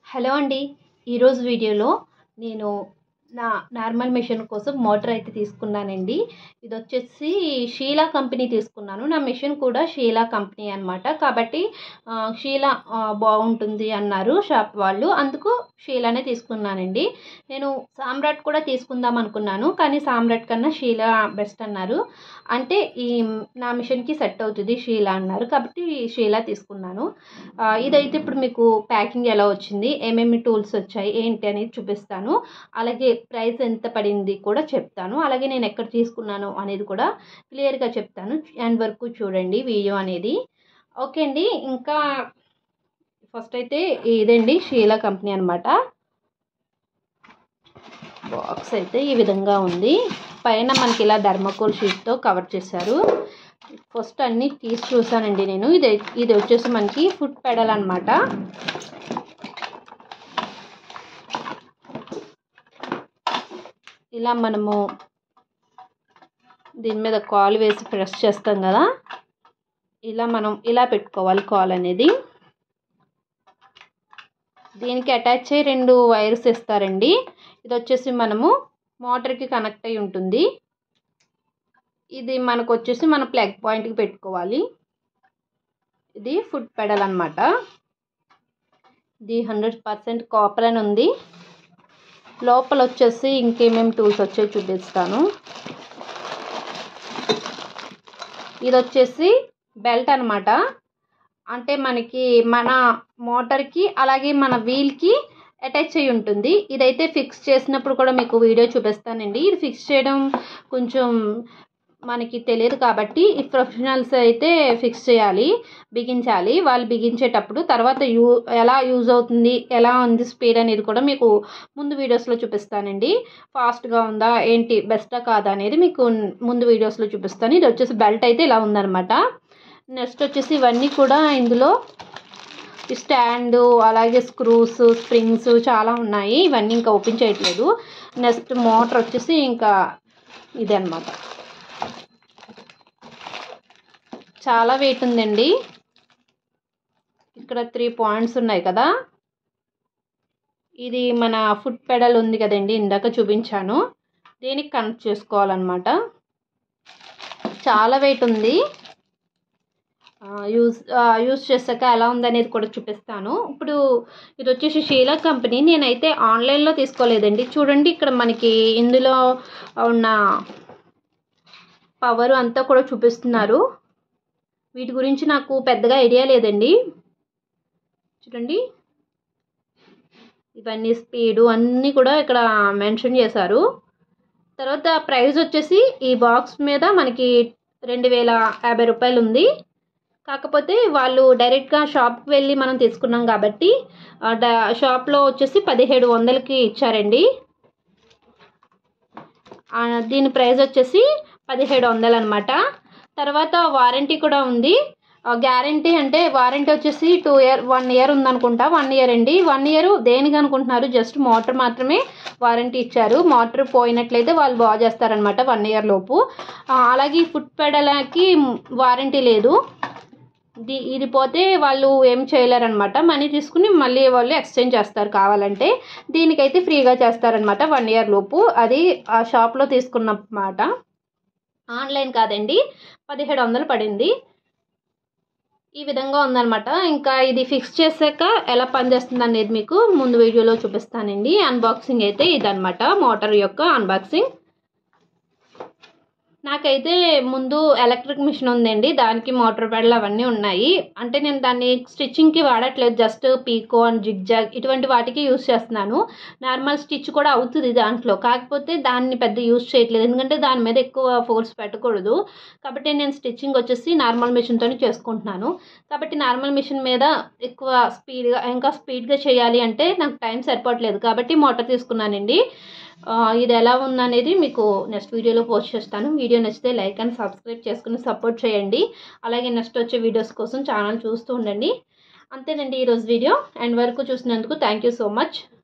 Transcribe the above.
hello అండి ఈరోజు వీడియోలో నేను నా నార్మల్ మిషన్ కోసం మోటార్ అయితే తీసుకున్నానండి ఇది వచ్చేసి షీలా కంపెనీ తీసుకున్నాను నా మిషన్ కూడా షీలా కంపెనీ అనమాట కాబట్టి ఆ, షీలా ఆ, బాగుంటుంది అన్నారు షాప్ వాళ్ళు అందుకు షీలానే తీసుకున్నానండి నేను సామ్రాట్ కూడా తీసుకుందాం అనుకున్నాను కానీ సామ్రాట్ కన్నా షీలా బెస్ట్ అన్నారు అంటే ఈ నా మిషన్కి సెట్ అవుతుంది షీలా అన్నారు కాబట్టి షీలా తీసుకున్నాను ఆ, ఇదైతే ఇప్పుడు మీకు ప్యాకింగ్ ఎలా వచ్చింది ఏమేమి టూల్స్ వచ్చాయి ఏంటి అనేది చూపిస్తాను అలాగే ప్రైస్ ఎంత పడింది కూడా చెప్తాను అలాగే నేను ఎక్కడ తీసుకున్నాను అనేది కూడా క్లియర్గా చెప్తాను ఎండ్ వరకు చూడండి వీడియో అనేది ఓకే అండి ఇంకా ఫస్ట్ అయితే ఇదండి షీలా కంపెనీ అనమాట బాక్స్ అయితే ఈ విధంగా ఉంది పైన మనకి ఇలా ధర్మకోల్ షీట్తో కవర్ చేశారు ఫస్ట్ అన్నీ తీసి చూసానండి నేను ఇది ఇది వచ్చేసి మనకి ఫుడ్ పెడల్ అనమాట ఇలా మనము దీని మీద కాల్ వేసి ప్రెస్ చేస్తాం కదా ఇలా మనం ఇలా పెట్టుకోవాలి కాల్ అనేది దీనికి అటాచ్ అయ్యి రెండు వైర్స్ ఇస్తారండి ఇది వచ్చేసి మనము మోటార్కి కనెక్ట్ అయి ఉంటుంది ఇది మనకు వచ్చేసి మన ప్లగ్ పాయింట్కి పెట్టుకోవాలి ఇది ఫుడ్ పెడల్ అనమాట ఇది హండ్రెడ్ పర్సెంట్ కాపర్ అని ఉంది లోపల వచ్చేసి ఇంకేమేమి టూల్స్ వచ్చాయో చూపిస్తాను ఇది వచ్చేసి బెల్ట్ అనమాట అంటే మనకి మన మోటార్కి అలాగే మన వీల్కి అటాచ్ అయి ఉంటుంది ఇదైతే ఫిక్స్ చేసినప్పుడు కూడా మీకు వీడియో చూపిస్తానండి ఇది ఫిక్స్ చేయడం కొంచెం మనకి తెలియదు కాబట్టి ఈ ప్రొఫెషనల్స్ అయితే ఫిక్స్ చేయాలి బిగించాలి వాళ్ళు బిగించేటప్పుడు తర్వాత యూ ఎలా యూజ్ అవుతుంది ఎలా ఉంది స్పీడ్ అనేది కూడా మీకు ముందు వీడియోస్లో చూపిస్తానండి ఫాస్ట్గా ఉందా ఏంటి బెస్టా కాదా అనేది మీకు ముందు వీడియోస్లో చూపిస్తాను ఇది వచ్చేసి బెల్ట్ అయితే ఇలా ఉందన్నమాట నెక్స్ట్ వచ్చేసి ఇవన్నీ కూడా ఇందులో స్టాండ్ అలాగే స్క్రూస్ స్ప్రింగ్స్ చాలా ఉన్నాయి ఇవన్నీ ఇంకా ఓపెన్ చేయట్లేదు నెక్స్ట్ మోటార్ వచ్చేసి ఇంకా ఇదే అనమాట చాలా వెయిట్ ఉందండి ఇక్కడ త్రీ పాయింట్స్ ఉన్నాయి కదా ఇది మన ఫుట్ పెడల్ ఉంది కదండి ఇందాక చూపించాను దీనికి కనెక్ట్ చేసుకోవాలన్నమాట చాలా వెయిట్ ఉంది యూజ్ యూజ్ చేశాక ఎలా ఉందనేది కూడా చూపిస్తాను ఇప్పుడు ఇది వచ్చేసి షీలా కంపెనీ నేనైతే ఆన్లైన్లో తీసుకోలేదండి చూడండి ఇక్కడ మనకి ఇందులో ఉన్న పవర్ అంతా కూడా చూపిస్తున్నారు వీటి గురించి నాకు పెద్దగా ఐడియా లేదండి చూడండి ఇవన్నీ స్పీడు అన్నీ కూడా ఇక్కడ మెన్షన్ చేశారు తర్వాత ప్రైస్ వచ్చేసి ఈ బాక్స్ మీద మనకి రెండు వేల యాభై రూపాయలు ఉంది కాకపోతే వాళ్ళు డైరెక్ట్గా షాప్కి వెళ్ళి మనం తీసుకున్నాం కాబట్టి షాప్లో వచ్చేసి పదిహేడు వందలకి ఇచ్చారండి దీని ప్రైస్ వచ్చేసి పదిహేడు వందలు అనమాట తర్వాత వారంటీ కూడా ఉంది గ్యారంటీ అంటే వారంటీ వచ్చేసి టూ ఇయర్ వన్ ఇయర్ ఉందనుకుంటా వన్ ఇయర్ అండి వన్ ఇయర్ దేనికి అనుకుంటున్నారు జస్ట్ మోటార్ మాత్రమే వారంటీ ఇచ్చారు మోటార్ పోయినట్లయితే వాళ్ళు బాగు చేస్తారనమాట వన్ ఇయర్ లోపు అలాగే ఫుట్ పెడలకి వారంటీ లేదు ఇది ఇది పోతే వాళ్ళు ఏం చేయలేరనమాట మనీ తీసుకుని మళ్ళీ వాళ్ళు ఎక్స్చేంజ్ చేస్తారు కావాలంటే దీనికైతే ఫ్రీగా చేస్తారనమాట వన్ ఇయర్ లోపు అది ఆ షాప్లో తీసుకున్నమాట ఆన్లైన్ కాదండి పదిహేడు వందలు పడింది ఈ విధంగా ఉందన్నమాట ఇంకా ఇది ఫిక్స్ చేశాక ఎలా పనిచేస్తుంది అనేది మీకు ముందు వీడియోలో చూపిస్తానండి అన్బాక్సింగ్ అయితే ఇదనమాట మోటార్ యొక్క అన్బాక్సింగ్ నాకైతే ముందు ఎలక్ట్రిక్ మిషన్ ఉందండి దానికి మోటార్ పెడల్ అవన్నీ ఉన్నాయి అంటే నేను దాన్ని స్టిచ్చింగ్కి వాడట్లేదు జస్ట్ పీకో అండ్ జిగ్జాగ్ ఇటువంటి వాటికి యూస్ చేస్తున్నాను నార్మల్ స్టిచ్ కూడా అవుతుంది దాంట్లో కాకపోతే దాన్ని పెద్ద యూస్ చేయట్లేదు ఎందుకంటే దాని మీద ఎక్కువ ఫోర్స్ పెట్టకూడదు కాబట్టి నేను స్టిచ్చింగ్ వచ్చేసి నార్మల్ మిషన్తో చేసుకుంటున్నాను కాబట్టి నార్మల్ మిషన్ మీద ఎక్కువ స్పీడ్గా ఇంకా స్పీడ్గా చేయాలి అంటే నాకు టైం సరిపోవట్లేదు కాబట్టి మోటార్ తీసుకున్నానండి ఇది ఎలా ఉందనేది మీకు నెక్స్ట్ వీడియోలో పోస్ట్ చేస్తాను వీడియో నచ్చితే లైక్ అండ్ సబ్స్క్రైబ్ చేసుకుని సపోర్ట్ చేయండి అలాగే నెక్స్ట్ వచ్చే వీడియోస్ కోసం ఛానల్ చూస్తూ ఉండండి అంతేనండి ఈరోజు వీడియో అండ్ వరకు చూసినందుకు థ్యాంక్ యూ సో మచ్